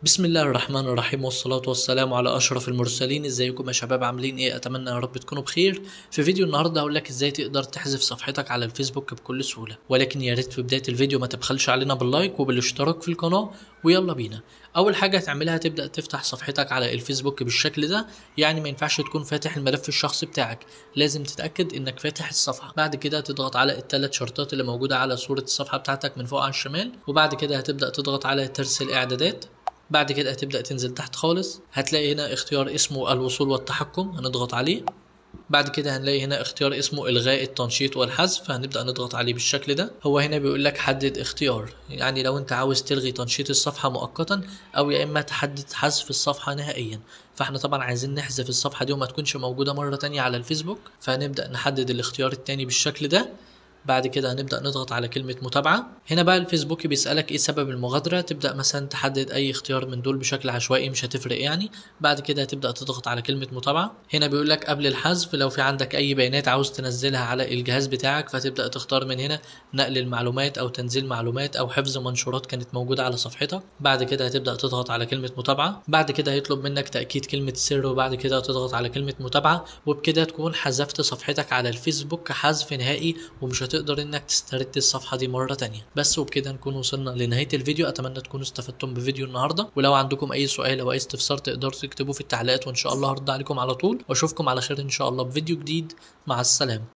بسم الله الرحمن الرحيم والصلاة والسلام على أشرف المرسلين ازيكم يا شباب عاملين ايه أتمنى يا رب تكونوا بخير في فيديو النهاردة هقول لك ازاي تقدر تحذف صفحتك على الفيسبوك بكل سهولة ولكن يا ريت في بداية الفيديو ما تبخلش علينا باللايك وبالاشتراك في القناة ويلا بينا أول حاجة هتعملها تبدأ تفتح صفحتك على الفيسبوك بالشكل ده يعني ما ينفعش تكون فاتح الملف الشخصي بتاعك لازم تتأكد انك فاتح الصفحة بعد كده تضغط على الثلاث شرطات اللي موجودة على صورة الصفحة بتاعتك من فوق على الشمال وبعد كده هتبدأ تضغط على ترسل إعدادات بعد كده هتبدأ تنزل تحت خالص هتلاقي هنا اختيار اسمه الوصول والتحكم هنضغط عليه بعد كده هنلاقي هنا اختيار اسمه الغاء التنشيط والحذف فهنبدا نضغط عليه بالشكل ده هو هنا بيقول لك حدد اختيار يعني لو انت عاوز تلغي تنشيط الصفحه مؤقتا او يا اما تحدد حذف الصفحه نهائيا فاحنا طبعا عايزين نحذف الصفحه دي وما تكونش موجوده مره تانية على الفيسبوك فهنبدا نحدد الاختيار التاني بالشكل ده بعد كده هنبدأ نضغط على كلمة متابعة هنا بقى الفيسبوك بيسألك ايه سبب المغادرة تبدأ مثلا تحدد اي اختيار من دول بشكل عشوائي مش هتفرق يعني بعد كده هتبدأ تضغط على كلمة متابعة هنا بيقول لك قبل الحذف لو في عندك اي بيانات عاوز تنزلها على الجهاز بتاعك فتبدأ تختار من هنا نقل المعلومات او تنزيل معلومات او حفظ منشورات كانت موجودة على صفحتك بعد كده هتبدأ تضغط على كلمة متابعة بعد كده هيطلب منك تأكيد كلمة سر وبعد كده تضغط على كلمة متابعة وبكده تكون حذفت صفحتك على الفيسبوك حذف نهائي ومش هتقدر انك تست تسترد الصفحة دي مرة تانية بس وبكده نكون وصلنا لنهاية الفيديو أتمنى تكونوا استفدتم بفيديو النهاردة ولو عندكم أي سؤال أو أي استفسار تقدروا تكتبوه في التعليقات وإن شاء الله هرد عليكم على طول وأشوفكم على خير إن شاء الله بفيديو جديد مع السلامة